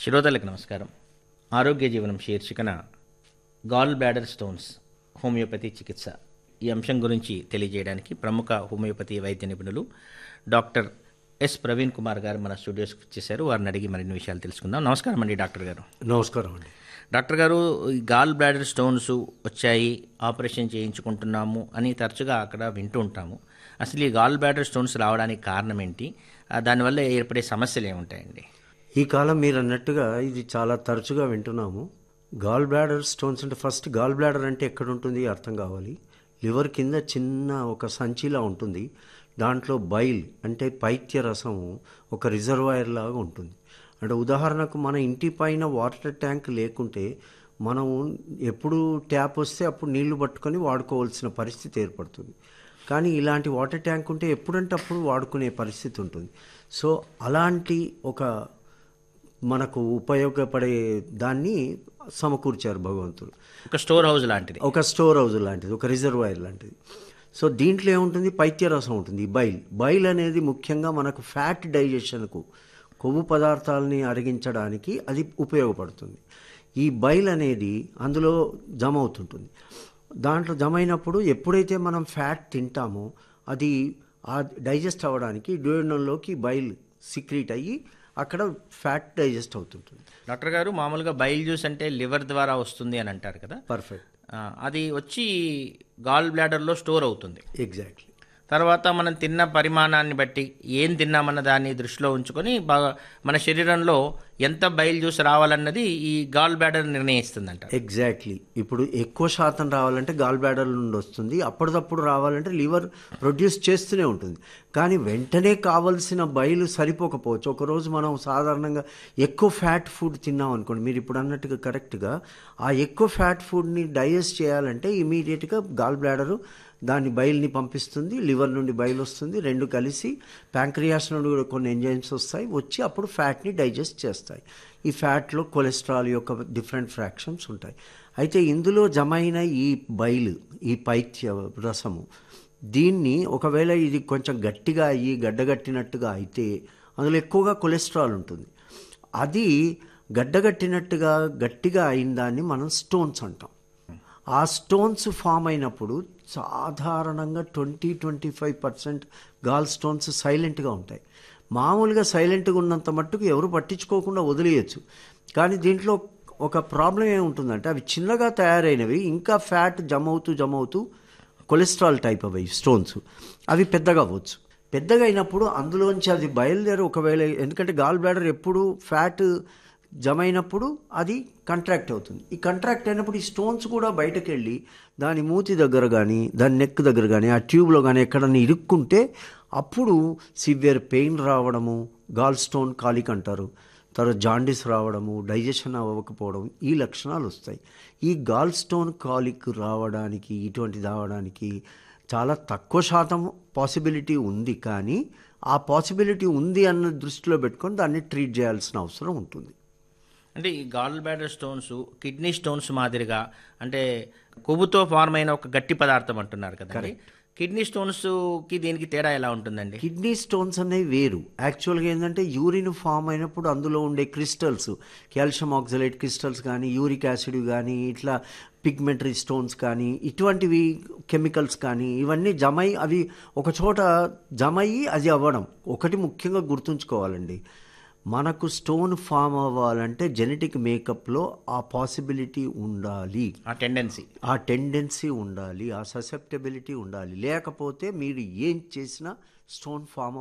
శ్రోతలకు నమస్కారం ఆరోగ్య జీవనం శీర్షికన గాల్ బ్లాడర్ స్టోన్స్ హోమియోపతి చికిత్స ఈ అంశం గురించి తెలియజేయడానికి ప్రముఖ హోమియోపతి వైద్య నిపుణులు డాక్టర్ ఎస్ ప్రవీణ్ కుమార్ గారు మన స్టూడియోస్కి వచ్చేసారు వారిని అడిగి మరిన్ని విషయాలు తెలుసుకుందాం నమస్కారం అండి డాక్టర్ గారు నమస్కారం అండి డాక్టర్ గారు ఈ గాల్ బ్లాడర్ స్టోన్స్ వచ్చాయి ఆపరేషన్ చేయించుకుంటున్నాము అని తరచుగా అక్కడ వింటూ ఉంటాము అసలు ఈ గాల్ బ్లాడర్ స్టోన్స్ రావడానికి కారణం ఏంటి ఆ, దానివల్ల ఏర్పడే సమస్యలు ఏముంటాయండి ఈ కాలం మీరు అన్నట్టుగా ఇది చాలా తరచుగా వింటున్నాము గాల్ బ్లాడర్ స్టోన్స్ అంటే ఫస్ట్ గాల్ బ్లాడర్ అంటే ఎక్కడ ఉంటుంది అర్థం కావాలి లివర్ కింద చిన్న ఒక సంచిలా ఉంటుంది దాంట్లో బైల్ అంటే పైత్య రసం ఒక రిజర్వాయర్ లాగా ఉంటుంది అంటే ఉదాహరణకు మన ఇంటి పైన వాటర్ ట్యాంక్ లేకుంటే మనం ఎప్పుడు ట్యాప్ వస్తే అప్పుడు నీళ్లు పట్టుకొని వాడుకోవాల్సిన పరిస్థితి ఏర్పడుతుంది కానీ ఇలాంటి వాటర్ ట్యాంక్ ఉంటే ఎప్పుడంటే అప్పుడు వాడుకునే పరిస్థితి ఉంటుంది సో అలాంటి ఒక మనకు ఉపయోగపడే దాన్ని సమకూర్చారు భగవంతుడు ఒక స్టోర్ హౌస్ లాంటిది ఒక స్టోర్ హౌస్ లాంటిది ఒక రిజర్వాయర్ లాంటిది సో దీంట్లో ఏముంటుంది పైత్యరసం ఉంటుంది ఈ బైల్ బైల్ అనేది ముఖ్యంగా మనకు ఫ్యాట్ డైజెషన్కు కొవ్వు పదార్థాలని అరిగించడానికి అది ఉపయోగపడుతుంది ఈ బైల్ అనేది అందులో జమ అవుతుంటుంది దాంట్లో జమ అయినప్పుడు ఎప్పుడైతే మనం ఫ్యాట్ తింటామో అది ఆ డైజెస్ట్ అవ్వడానికి డ్యూయనంలోకి బైల్ సిక్రీట్ అయ్యి అక్కడ ఫ్యాట్ డైజెస్ట్ అవుతుంటుంది డాక్టర్ గారు మామూలుగా బైల్ జ్యూస్ అంటే లివర్ ద్వారా వస్తుంది అని అంటారు కదా పర్ఫెక్ట్ ఆ, అది వచ్చి గాల్ బ్లాడర్లో స్టోర్ అవుతుంది ఎగ్జాక్ట్లీ తర్వాత మనం తిన్న పరిమాణాన్ని బట్టి ఏం తిన్నామన్న దాన్ని దృష్టిలో ఉంచుకొని బాగా మన శరీరంలో ఎంత బైల్ జ్యూస్ రావాలన్నది ఈ గాల్ బ్లాడర్ నిర్ణయిస్తుందంట ఎగ్జాక్ట్లీ ఇప్పుడు ఎక్కువ శాతం రావాలంటే గాల్ బ్లాడర్ నుండి వస్తుంది అప్పటిదప్పుడు రావాలంటే లివర్ ప్రొడ్యూస్ చేస్తూనే ఉంటుంది కానీ వెంటనే కావలసిన బయలు సరిపోకపోవచ్చు ఒకరోజు మనం సాధారణంగా ఎక్కువ ఫ్యాట్ ఫుడ్ తిన్నాం అనుకోండి మీరు ఇప్పుడు అన్నట్టుగా కరెక్ట్గా ఆ ఎక్కువ ఫ్యాట్ ఫుడ్ని డైజెస్ట్ చేయాలంటే ఇమీడియట్గా గాల్ బ్లాడరు దాని బయల్ని పంపిస్తుంది లివర్ నుండి బయలు వస్తుంది రెండు కలిసి ప్యాంక్రియాస్ నుండి కూడా కొన్ని ఎంజైమ్స్ వస్తాయి వచ్చి అప్పుడు ఫ్యాట్ని డైజెస్ట్ చేస్తాయి ఈ ఫ్యాట్లో కొలెస్ట్రాల్ యొక్క డిఫరెంట్ ఫ్రాక్షన్స్ ఉంటాయి అయితే ఇందులో జమైన ఈ బైలు ఈ పైత్య రసము దీన్ని ఒకవేళ ఇది కొంచెం గట్టిగా అయ్యి గడ్డగట్టినట్టుగా అయితే అందులో ఎక్కువగా కొలెస్ట్రాల్ ఉంటుంది అది గడ్డగట్టినట్టుగా గట్టిగా అయిన దాన్ని మనం స్టోన్స్ అంటాం ఆ స్టోన్స్ ఫామ్ అయినప్పుడు సాధారణంగా twenty twenty five percent gall stones సైలెంట్గా ఉంటాయి మామూలుగా సైలెంట్గా ఉన్నంత మట్టుకు ఎవరు పట్టించుకోకుండా వదిలేయచ్చు కానీ దీంట్లో ఒక ప్రాబ్లం ఏముంటుందంటే అవి చిన్నగా తయారైనవి ఇంకా ఫ్యాట్ జమ అవుతూ జమ అవుతూ కొలెస్ట్రాల్ టైప్ అవి స్టోన్స్ అవి పెద్దగా అవ్వచ్చు పెద్దగా అయినప్పుడు అందులోంచి అది బయలుదేరి ఒకవేళ ఎందుకంటే గాల్ బ్లాడర్ ఎప్పుడు ఫ్యాట్ జమ అయినప్పుడు అది కంట్రాక్ట్ అవుతుంది ఈ కంట్రాక్ట్ అయినప్పుడు ఈ స్టోన్స్ కూడా బయటకు వెళ్ళి దాని మూతి దగ్గర కానీ దాని నెక్ దగ్గర కానీ ఆ ట్యూబ్లో కానీ ఎక్కడన్నా ఇరుక్కుంటే అప్పుడు సివియర్ పెయిన్ రావడము గాల్ స్టోన్ కాలిక్ అంటారు తర్వాత జాండీస్ రావడము డైజెషన్ అవ్వకపోవడం ఈ లక్షణాలు వస్తాయి ఈ గాల్ స్టోన్ కాలిక్ రావడానికి ఇటువంటిది రావడానికి చాలా తక్కువ శాతం పాసిబిలిటీ ఉంది కానీ ఆ పాసిబిలిటీ ఉంది అన్న దృష్టిలో పెట్టుకొని దాన్ని ట్రీట్ చేయాల్సిన అవసరం ఉంటుంది అంటే ఈ gall bladder stones kidney stones మాదిరిగా అంటే కొవ్వుతో ఫార్మ్ అయిన ఒక గట్టి పదార్థం అంటున్నారు కదండి కిడ్నీ స్టోన్స్కి దీనికి తేడా ఎలా ఉంటుందండి కిడ్నీ స్టోన్స్ అనేవి వేరు యాక్చువల్గా ఏంటంటే యూరిన్ ఫామ్ అయినప్పుడు అందులో ఉండే క్రిస్టల్స్ కాల్షియం ఆక్సలేట్ క్రిస్టల్స్ కానీ యూరిక్ యాసిడ్ కానీ ఇట్లా పిగ్మెంటరీ స్టోన్స్ కానీ ఇటువంటివి కెమికల్స్ కానీ ఇవన్నీ జమై అవి ఒక చోట జమయ్యి అది అవ్వడం ఒకటి ముఖ్యంగా గుర్తుంచుకోవాలండి మనకు స్టోన్ ఫామ్ అవ్వాలంటే జెనెటిక్ మేకప్లో ఆ పాసిబిలిటీ ఉండాలి ఆ టెండెన్సీ ఆ టెండెన్సీ ఉండాలి ఆ ససెప్టబిలిటీ ఉండాలి లేకపోతే మీరు ఏం చేసినా స్టోన్ ఫామ్